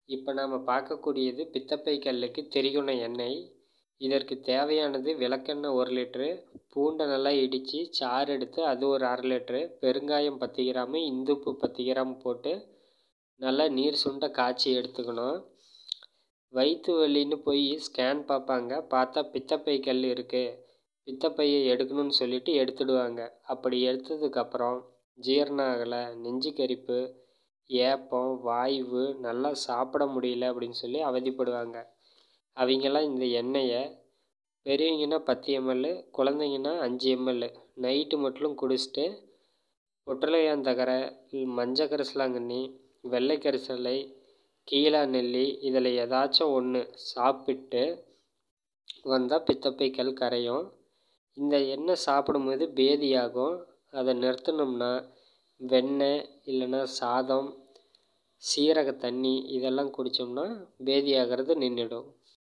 இப்போ நாம் பார்க்கக்கூடியது பித்தப்பை கல்லுக்கு திரிகுண எண்ணெய் இதற்கு தேவையானது விளக்கெண்ணெய் ஒரு லிட்ரு பூண்டை நல்லா இடித்து சாறு எடுத்து அது ஒரு அரை லிட்ரு பெருங்காயம் பத்து கிராமு இந்துப்பு பத்து கிராம் போட்டு நல்லா நீர் சுண்ட காய்ச்சி எடுத்துக்கணும் வயிற்று வலின்னு போய் ஸ்கேன் பார்ப்பாங்க பார்த்தா பித்தப்பை கல் இருக்குது பித்தப்பையை எடுக்கணும்னு சொல்லிட்டு எடுத்துடுவாங்க அப்படி எடுத்ததுக்கப்புறம் ஜீரணம் ஆகலை நெஞ்சு கரிப்பு ஏப்பம் வாய்வு நல்லா சாப்பிட முடியல அப்படின்னு சொல்லி அவதிப்படுவாங்க அவங்கெல்லாம் இந்த எண்ணெயை பெரியவங்கன்னா பத்து எம்எல் குழந்தைங்கன்னா அஞ்சு எம்எல் நைட்டு மட்டும் குடிச்சிட்டு ஒட்டலையாந்தகரை மஞ்சள் கரிசலாங்கண்ணி வெள்ளை கரிசலை கீழா நெல்லி இதில் ஏதாச்சும் ஒன்று சாப்பிட்டு வந்தால் பித்தப்பை கல் கரையும் இந்த எண்ணெய் சாப்பிடும்போது பேதியாகும் அதை நிறுத்தினோம்னா வெண்ணெய் இல்லைன்னா சாதம் சீரக தண்ணி இதெல்லாம் குடித்தோம்னா பேதியாகிறது நின்றுடும்